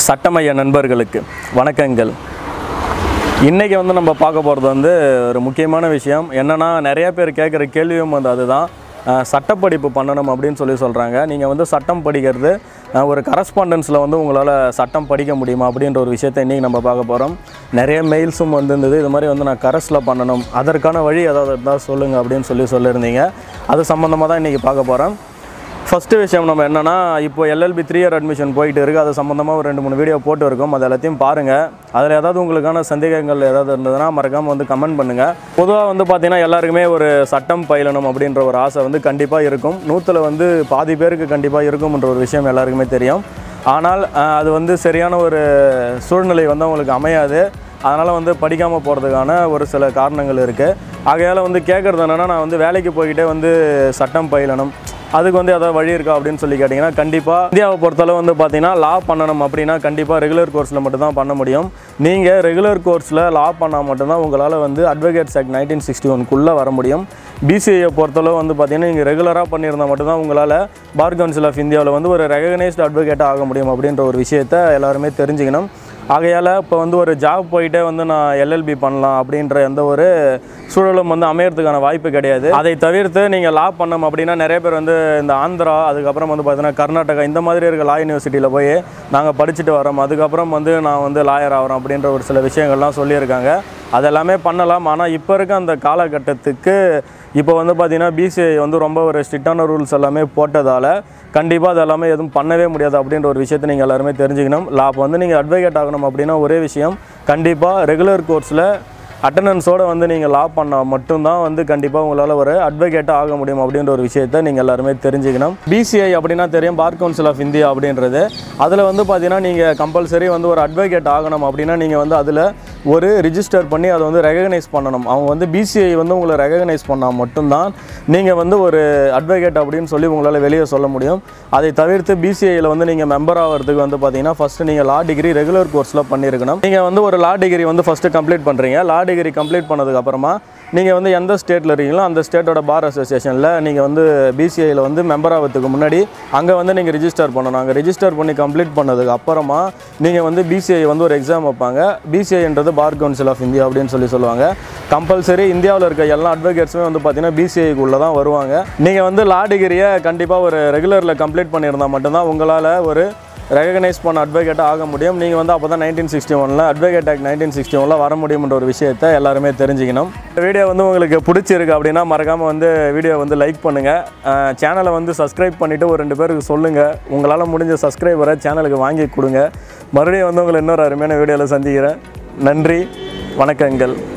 சட்டமைய நண்பர்களுக்கு வணக்கங்கள் இன்றைக்கி வந்து நம்ம பார்க்க போகிறது வந்து ஒரு முக்கியமான விஷயம் என்னென்னா நிறைய பேர் கேட்குற கேள்வியும் வந்து அதுதான் அஹ், சட்டப்படிப்பு பண்ணணும் அப்படின்னு சொல்லி சொல்கிறாங்க நீங்கள் வந்து சட்டம் படிக்கிறது அஹ், ஒரு கரஸ்பாண்டன்ஸில் வந்து உங்களால் சட்டம் படிக்க முடியுமா அப்படின்ற ஒரு விஷயத்தை இன்றைக்கி நம்ம பார்க்க போகிறோம் நிறைய மெயில்ஸும் வந்திருந்தது இது மாதிரி வந்து நான் கரஸில் பண்ணணும் அதற்கான வழி ஏதாவது இருந்தால் சொல்லுங்கள் அப்படின்னு சொல்லி சொல்லியிருந்தீங்க அது சம்மந்தமாக தான் இன்றைக்கி பார்க்க போகிறோம் ஃபஸ்ட்டு விஷயம் நம்ம என்னென்னா இப்போ எல்எல்பி த்ரீ இயர் அட்மிஷன் போயிட்டு இருக்குது அது சம்மந்தமாக ஒரு ரெண்டு மூணு வீடியோ போட்டு இருக்கோம் அது எல்லாத்தையும் பாருங்கள் அதில் ஏதாவது உங்களுக்கான சந்தேகங்கள் ஏதாவது இருந்ததுன்னா மறக்காமல் வந்து கமெண்ட் பண்ணுங்கள் பொதுவாக வந்து பார்த்திங்கன்னா எல்லாருக்குமே ஒரு சட்டம் பயிலணும் அப்படின்ற ஒரு ஆசை வந்து கண்டிப்பாக இருக்கும் நூற்றில் வந்து பாதி பேருக்கு கண்டிப்பாக இருக்கும்ன்ற ஒரு விஷயம் எல்லாருக்குமே தெரியும் ஆனால் அஹ், அது வந்து சரியான ஒரு சூழ்நிலை வந்து அவங்களுக்கு அமையாது அதனால் வந்து படிக்காமல் போகிறதுக்கான ஒரு சில காரணங்கள் இருக்குது ஆகையால் வந்து கேட்குறது என்னென்னா நான் வந்து வேலைக்கு போய்கிட்டே வந்து சட்டம் பயிலணும் அதுக்கு வந்து ஏதாவது வழி இருக்கா அப்படின்னு சொல்லி கேட்டிங்கன்னா கண்டிப்பாக இந்தியாவை பொறுத்தளவு வந்து பார்த்தீங்கன்னா லா பண்ணணும் அப்படின்னா கண்டிப்பாக ரெகுலர் கோர்ஸில் மட்டும்தான் பண்ண முடியும் நீங்கள் ரெகுலர் கோர்ஸில் லா பண்ணால் மட்டும்தான் உங்களால் வந்து அட்வொகேட்ஸ் ஆக்ட் நைன்டீன் சிக்ஸ்டி ஒன்குள்ளே வர முடியும் பிசிஐயை பொறுத்தளவு வந்து பார்த்தீங்கன்னா நீங்கள் ரெகுலராக பண்ணியிருந்தால் மட்டும்தான் உங்களால் பார் கவுன்சில் ஆஃப் இந்தியாவில் வந்து ஒரு ரெகனைஸ்டு அட்வொகேட்டாக ஆக முடியும் அப்படின்ற ஒரு விஷயத்தை எல்லாருமே தெரிஞ்சுக்கணும் ஆகையால் இப்போ வந்து ஒரு ஜாப் போயிட்டே வந்து நான் எல்எல்பி பண்ணலாம் அப்படின்ற எந்த ஒரு சூழலும் வந்து அமையறதுக்கான வாய்ப்பு கிடையாது அதை தவிர்த்து நீங்கள் லா பண்ணணும் அப்படின்னா நிறைய பேர் வந்து இந்த ஆந்திரா அதுக்கப்புறம் வந்து பார்த்தீங்கன்னா கர்நாடகா இந்த மாதிரி இருக்க லா யூனிவர்சிட்டியில் போய் நாங்கள் படிச்சுட்டு வரோம் அதுக்கப்புறம் வந்து நான் வந்து லாயர் ஆகிறோம் அப்படின்ற ஒரு சில விஷயங்கள்லாம் சொல்லியிருக்காங்க அதெல்லாமே பண்ணலாம் ஆனால் இப்போ இருக்க அந்த காலகட்டத்துக்கு இப்போ வந்து பார்த்தீங்கன்னா பிசிஐ வந்து ரொம்ப ஒரு ஸ்ட்ரிக்டான ரூல்ஸ் எல்லாமே போட்டதால் கண்டிப்பாக அது எல்லாமே எதுவும் பண்ணவே முடியாது அப்படின்ற ஒரு விஷயத்தை நீங்கள் எல்லாருமே தெரிஞ்சுக்கணும் லா இப்போ வந்து நீங்கள் அட்வொகேட் ஆகணும் அப்படின்னா ஒரே விஷயம் கண்டிப்பாக ரெகுலர் கோர்ஸில் அட்டண்டன்ஸோடு வந்து நீங்கள் லா பண்ணால் மட்டும்தான் வந்து கண்டிப்பாக உங்களால் ஒரு அட்வொகேட்டாக ஆக முடியும் அப்படின்ற ஒரு விஷயத்தை நீங்கள் எல்லாருமே தெரிஞ்சுக்கணும் பிசிஐ அப்படின்னா தெரியும் பார் கவுன்சில் ஆஃப் இந்தியா அப்படின்றது அதில் வந்து பார்த்தீங்கன்னா நீங்கள் கம்பல்சரி வந்து ஒரு அட்வொகேட் ஆகணும் அப்படின்னா நீங்கள் வந்து அதில் ஒரு ரிஜிஸ்டர் பண்ணி அதை வந்து ரெகக்னைஸ் பண்ணணும் அவங்க வந்து பிசிஐ வந்து உங்களை ரெகக்னைஸ் பண்ணால் மட்டும்தான் நீங்கள் வந்து ஒரு அட்வொகேட் அப்படின்னு சொல்லி உங்களால் வெளியே சொல்ல முடியும் அதை தவிர்த்து பிசிஐயில் வந்து நீங்கள் மெம்பர் ஆகிறதுக்கு வந்து பார்த்தீங்கன்னா ஃபஸ்ட்டு நீங்கள் லா டிகிரி ரெகுலர் கோர்ஸில் பண்ணியிருக்கணும் நீங்கள் வந்து ஒரு லா டிகிரி வந்து ஃபஸ்ட்டு கம்ப்ளீட் பண்ணுறீங்க லா டிகிரி கம்ப்ளீட் பண்ணதுக்கப்புறமா நீங்கள் வந்து எந்த ஸ்டேட்டில் இருக்கீங்களோ அந்த ஸ்டேட்டோட பார் அசோசியேஷனில் நீங்கள் வந்து பிசிஐயில் வந்து மெம்பர் ஆகிறதுக்கு முன்னாடி அங்கே வந்து நீங்கள் ரிஜிஸ்டர் பண்ணணும் அங்கே ரிஜிஸ்டர் பண்ணி கம்ப்ளீட் பண்ணதுக்கு அப்புறமா நீங்கள் வந்து பிசிஐ வந்து ஒரு எக்ஸாம் வைப்பாங்க பிசிஐன்றது பார் கவுன்சில் ஆஃப் இந்தியா அப்படின்னு சொல்லி சொல்லுவாங்க கம்பல்சரி இந்தியாவில் இருக்க எல்லா அட்வொகேட்ஸுமே வந்து பார்த்தீங்கன்னா பிசிஐக்குள்ளே தான் வருவாங்க நீங்கள் வந்து லா டிகிரியை கண்டிப்பாக ஒரு ரெகுலரில் கம்ப்ளீட் பண்ணியிருந்தால் மட்டும்தான் உங்களால் ஒரு ரெகனைஸ் பண்ண அட்வொகேட்டாக ஆக முடியும் நீங்கள் வந்து அப்போ தான் நைன்டீன் சிக்ஸ்டி ஒனில் அட்வொகேட் ஆக்ட் நைன்டீன் சிக்ஸ்டி ஒனில் வர முடியும்ன்ற ஒரு விஷயத்தை எல்லாருமே தெரிஞ்சுக்கணும் இந்த வீடியோ வந்து உங்களுக்கு பிடிச்சிருக்கு அப்படின்னா மறக்காமல் வந்து வீடியோ வந்து லைக் பண்ணுங்கள் சேனலை வந்து சப்ஸ்கிரைப் பண்ணிவிட்டு ஒரு ரெண்டு பேருக்கு சொல்லுங்கள் உங்களால் முடிஞ்ச சப்ஸ்கிரைபரை சேனலுக்கு வாங்கி கொடுங்க மறுபடியும் வந்து உங்களை இன்னொரு அருமையான வீடியோவில் சந்திக்கிறேன் நன்றி வணக்கங்கள்